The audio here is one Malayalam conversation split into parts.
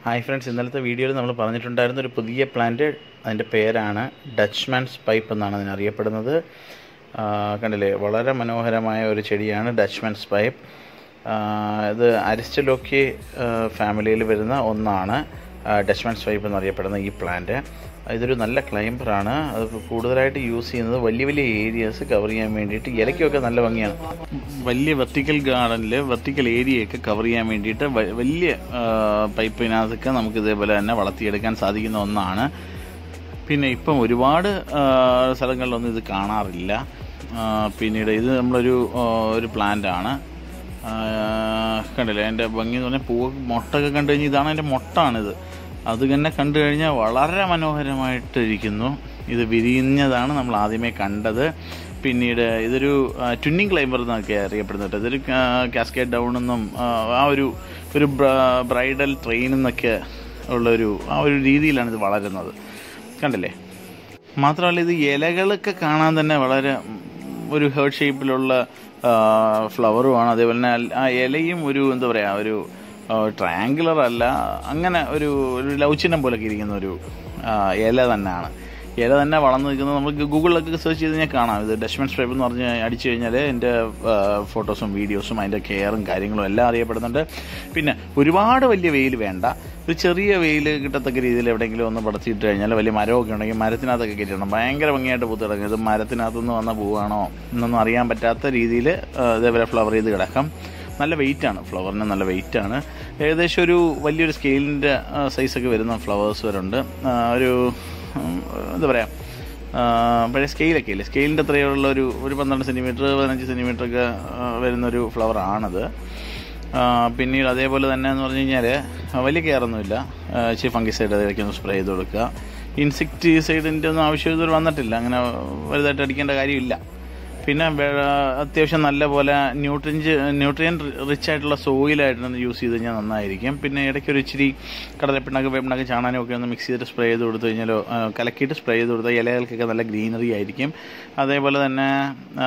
ഹായ് ഫ്രണ്ട്സ് ഇന്നലത്തെ വീഡിയോയിൽ നമ്മൾ പറഞ്ഞിട്ടുണ്ടായിരുന്ന ഒരു പുതിയ പ്ലാന്റ് അതിൻ്റെ പേരാണ് ഡച്ച്മാൻസ് പൈപ്പ് എന്നാണ് അതിനറിയപ്പെടുന്നത് ആ, കണ്ടില്ലേ വളരെ മനോഹരമായ ഒരു ചെടിയാണ് ഡച്ച്മാൻസ് പൈപ്പ് ആ, ഇത് അരിസ്റ്റലോക്കി ഫാമിലിയിൽ വരുന്ന ഒന്നാണ് ഡച്ച്മാൻസ് പൈപ്പ് എന്നറിയപ്പെടുന്ന ഈ പ്ലാന്റ് ഇതൊരു നല്ല ക്ലൈംബറാണ് അത് കൂടുതലായിട്ട് യൂസ് ചെയ്യുന്നത് വലിയ വലിയ ഏരിയാസ് കവർ ചെയ്യാൻ വേണ്ടിയിട്ട് ഇലയ്ക്കൊക്കെ നല്ല ഭംഗിയാണ് വലിയ വെർട്ടിക്കൽ ഗാർഡനിൽ വെർട്ടിക്കൽ ഏരിയയൊക്കെ കവർ ചെയ്യാൻ വേണ്ടിയിട്ട് വ- വലിയ പൈപ്പിനകത്തൊക്കെ നമുക്ക് ഇതേപോലെ തന്നെ വളർത്തിയെടുക്കാൻ സാധിക്കുന്ന ഒന്നാണ് പിന്നെ ഇപ്പം ഒരുപാട് ആ, സ്ഥലങ്ങളിലൊന്നും ഇത് കാണാറില്ല ആ, പിന്നീട് ഇത് നമ്മളൊരു ആ, ഒരു പ്ലാന്റ് ആണ് ആ, കണ്ടില്ലേ അതിൻ്റെ ഭംഗി എന്ന് പറഞ്ഞാൽ പൂവ് മുട്ടൊക്കെ കണ്ടു കഴിഞ്ഞാൽ ഇതാണ് അതിൻ്റെ മുട്ടാണിത് അത് തന്നെ കണ്ടു കഴിഞ്ഞാൽ വളരെ മനോഹരമായിട്ട് ഇരിക്കുന്നു ഇത് വിരിഞ്ഞതാണ് നമ്മൾ ആദ്യമേ കണ്ടത് പിന്നീട് ഇതൊരു ട്വിന്നിങ് ക്ലൈംബർ എന്നൊക്കെ അറിയപ്പെടുന്നുണ്ട് ഇതൊരു കാസ്കേറ്റ് ഡൗൺ എന്നും ആ, ആ ഒരു ഒരു ബ്രൈഡൽ ട്രെയിൻ എന്നൊക്കെ ഉള്ളൊരു ആ ഒരു രീതിയിലാണ് ഇത് വളരുന്നത് കണ്ടില്ലേ മാത്രമല്ല ഇത് ഇലകളൊക്കെ കാണാൻ തന്നെ വളരെ ഉം, ഒരു ഹേർട്ട് ഷേപ്പിലുള്ള ഫ്ലവറുമാണ് അതേപോലെ തന്നെ അൽ- ആ ഇലയും ഒരു എന്താ പറയുക ഒരു ട്രയാങ്കുലർ അല്ല അങ്ങനെ ഒരു ഒരു ലൗചിനം പോലൊക്കെ ഇരിക്കുന്ന ഒരു ആ, ഇല തന്നെയാണ് ഇല തന്നെ വളർന്നു നിൽക്കുന്നത് നമുക്ക് ഗൂഗിളിലൊക്കെ സെർച്ച് ചെയ്ത് കഴിഞ്ഞാൽ കാണാം ഇത് ഡഷ്മൻ സ്ട്രൈപ്പ് എന്ന് പറഞ്ഞ് അടിച്ചു കഴിഞ്ഞാൽ എൻ്റെ ഫോട്ടോസും വീഡിയോസും അതിൻ്റെ കെയറും കാര്യങ്ങളും എല്ലാം അറിയപ്പെടുന്നുണ്ട് പിന്നെ ഒരുപാട് വലിയ വെയിൽ വേണ്ട ഒരു ചെറിയ വെയിൽ കിട്ടത്തക്ക രീതിയിൽ എവിടെയെങ്കിലും ഒന്ന് പടത്തിയിട്ട് കഴിഞ്ഞാൽ വലിയ മരമൊക്കെ ഉണ്ടെങ്കിൽ മരത്തിനകത്തൊക്കെ കയറ്റണം ഭയങ്കര ഭംഗിയായിട്ട് പൂത്ത് കിടക്കും ഇത് മരത്തിനകത്തുനിന്ന് വന്ന പൂവാണോ എന്നൊന്നും അറിയാൻ പറ്റാത്ത രീതിയിൽ ഇതേപോലെ ഫ്ലവർ ചെയ്ത് കിടക്കാം നല്ല വെയിറ്റ് ആണ് ഫ്ലവറിന് നല്ല വെയിറ്റ് ആണ് ഏകദേശം ഒരു വലിയൊരു സ്കെയിലിൻ്റെ സൈസൊക്കെ വരുന്ന ഫ്ലവേഴ്സ് വരുന്നുണ്ട് ആ, ഒരു ഉം, എന്താ പറയുക പഴയ സ്കെയിലൊക്കെ ഇല്ലേ സ്കെയിലിൻ്റെ അത്രയുള്ള ഒരു ഒരു പന്ത്രണ്ട് സെൻറ്റിമീറ്റർ പതിനഞ്ച് സെൻറ്റിമീറ്റർ ഒക്കെ ആ, വരുന്നൊരു ഫ്ലവർ ആണത് ആ, പിന്നീട് അതേപോലെ തന്നെ എന്ന് പറഞ്ഞു കഴിഞ്ഞാൽ വലിയ കെയറൊന്നുമില്ല ഇച്ചിരി ഫംഗിസൈഡ് അതിലേക്ക് ഒന്ന് സ്പ്രേ ചെയ്ത് കൊടുക്കുക ഇൻസെക്ടിസൈഡിൻ്റെ ഒന്നും ആവശ്യം ഇതുവരെ വന്നിട്ടില്ല അങ്ങനെ വലുതായിട്ട് അടിക്കേണ്ട കാര്യമില്ല പിന്നെ വേ- അത്യാവശ്യം നല്ല പോലെ ന്യൂട്രിയൻസ് ന്യൂട്രിയൻ റിച്ച് ആയിട്ടുള്ള സോയിലായിട്ട് യൂസ് ചെയ്ത് കഴിഞ്ഞാൽ നന്നായിരിക്കും പിന്നെ ഇടയ്ക്ക് ഒരു ഇച്ചിരി കടലപ്പിണ്ണാക്ക് വേപ്പിണ്ണാക്ക് ചാണാനും ഒക്കെ ഒന്ന് മിക്സ് ചെയ്തിട്ട് സ്പ്രേ ചെയ്ത് കൊടുത്തു കഴിഞ്ഞാലോ ആ, കലക്കിയിട്ട് സ്പ്രേ ചെയ്ത് കൊടുത്താൽ ഇലകൾക്കൊക്കെ നല്ല ഗ്രീനറി ആയിരിക്കും അതേപോലെ തന്നെ ആ,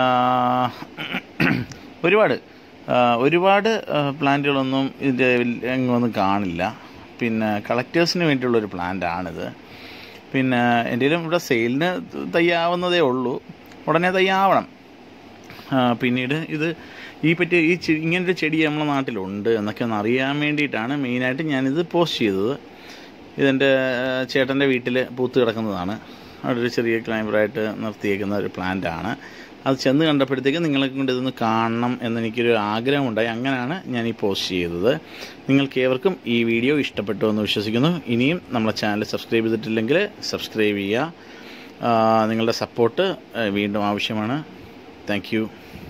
ഒരുപാട് ആ, ഒരുപാട് ആ, പ്ലാന്റുകളൊന്നും ഇതിൻ്റെ എങ്ങൊന്നും കാണില്ല പിന്നെ കളക്ടേഴ്സിന് വേണ്ടിയുള്ളൊരു പ്ലാന്റ് ആണിത് പിന്നെ എന്തെങ്കിലും ഇവിടെ സെയിലിന് തയ്യാവുന്നതേ ഉള്ളൂ ഉടനെ തയ്യാവണം ആ, പിന്നീട് ഇത് ഈ പറ്റിയ ഈ ചെ- ഇങ്ങനൊരു ചെടി നമ്മുടെ നാട്ടിലുണ്ട് എന്നൊക്കെ ഒന്ന് അറിയാൻ വേണ്ടിയിട്ടാണ് മെയിനായിട്ട് ഞാനിത് പോസ്റ്റ് ചെയ്തത് ഇതെൻ്റെ ചേട്ടൻ്റെ വീട്ടിൽ പൂത്ത് കിടക്കുന്നതാണ് അവിടെ ഒരു ചെറിയ ക്ലൈംബറായിട്ട് നിർത്തിയേക്കുന്ന ഒരു പ്ലാന്റ് ആണ് അത് ചെന്ന് കണ്ടപ്പോഴത്തേക്ക് നിങ്ങളെ കൊണ്ട് ഇതൊന്ന് കാണണം എന്നെനിക്കൊരു ആഗ്രഹമുണ്ടായി അങ്ങനെയാണ് ഞാൻ ഈ പോസ്റ്റ് ചെയ്തത് നിങ്ങൾക്ക് ഏവർക്കും ഈ വീഡിയോ ഇഷ്ടപ്പെട്ടു എന്ന് വിശ്വസിക്കുന്നു ഇനിയും നമ്മളെ ചാനൽ സബ്സ്ക്രൈബ് ചെയ്തിട്ടില്ലെങ്കിൽ സബ്സ്ക്രൈബ് ചെയ്യുക ആ, നിങ്ങളുടെ സപ്പോർട്ട് വീണ്ടും ആവശ്യമാണ് താങ്ക് യു